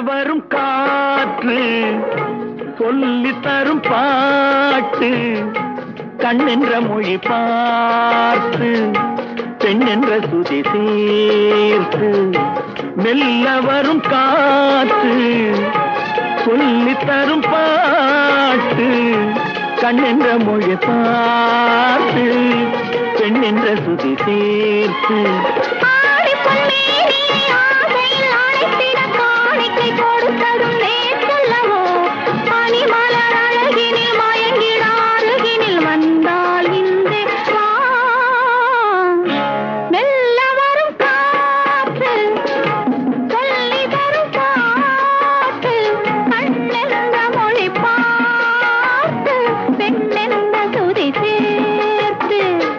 வரும் காற்று சொல்லி தரும் பாட்டு கண்ணென்ற மொழி பார்த்து பெண்ணென்ற சுதி சேர்த்து மெல்ல வரும் காற்று சொல்லி தரும் பாட்டு கண்ணென்ற மொழி பார்த்து பெண்ணென்ற சுதி சேர்த்து ஆடி பொன்னேறி ஆசையில் அழைத்திட காணிக்கை கொடுத்ததும் நேற்றல்லவோ பனிமலர் அழகினில் மயங்கிட அருகினில் வந்தால் இன்றே வா மெல்ல வரும் காற்று சொல்லி தரும் பாட்டு கண்ணென்ற மொழி பார்த்து பெண்ணென்ற சுதி சேர்த்து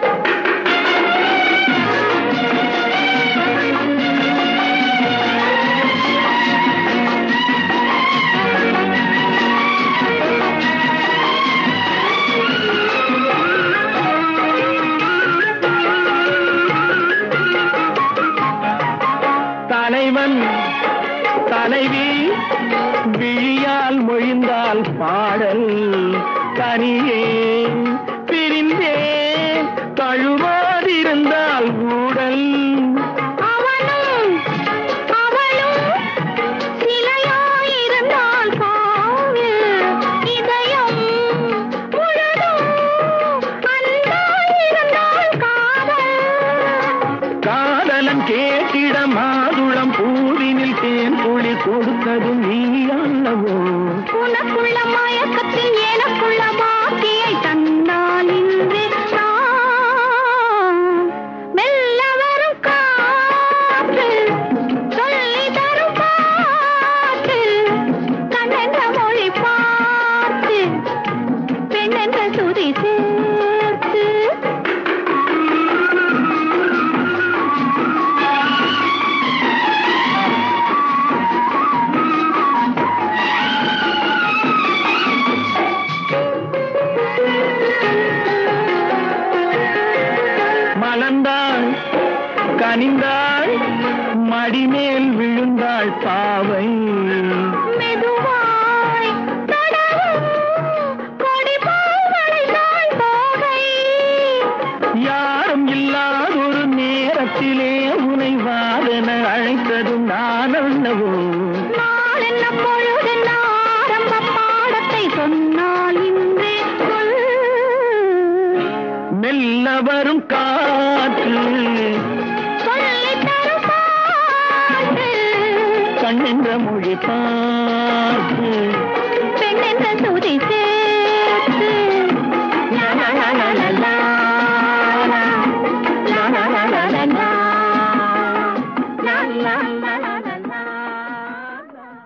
தலைவன் தலைவி விழியால் மொழிந்தால் பாடல் தனியே பிரிந்தே தழுவாதிருந்தால் ஊடல் அவனும் அவளும் சிலையாயிருந்தால் காவில் இதயம் முழுதும் அன்பாயிருந்தால் காதல் காதலன் கேட்டிட மாதுளம் பூவினில் தேன் புளி கொடுத்ததும் நீ அல்லவோ உனக்குள்ள மயக்கத்தில் எனக்குள்ள பாக்கியை தந்தால் இன்று நான் மெல்ல வரும் காற்று சொல்லி தரும் பாட்டு கண்ணென்ற மொழி பார்த்து பெண்ணென்ற சுதி சேர்த்து மலர்ந்தாள் கனிந்தாள் மடிமேல் விழுந்தாள் பாவை மெதுவாய் தடவும் கொடி போல் வளைந்தாள் தோகை யாரும் இல்லாதொரு நேரத்திலே உனை வாதன அழைத்ததும் நான் அல்லவோ நாள் என்ன பொழுதென்ன ஆரம்ப பாடத்தை சொன்னால் இன்றே சொல் மெல்ல வரும் காற்று சொல்லித் தரும் பாட்டு கண்ணென்ற மொழி பார்த்து பெண்ணென்ற சுதி சேர்த்து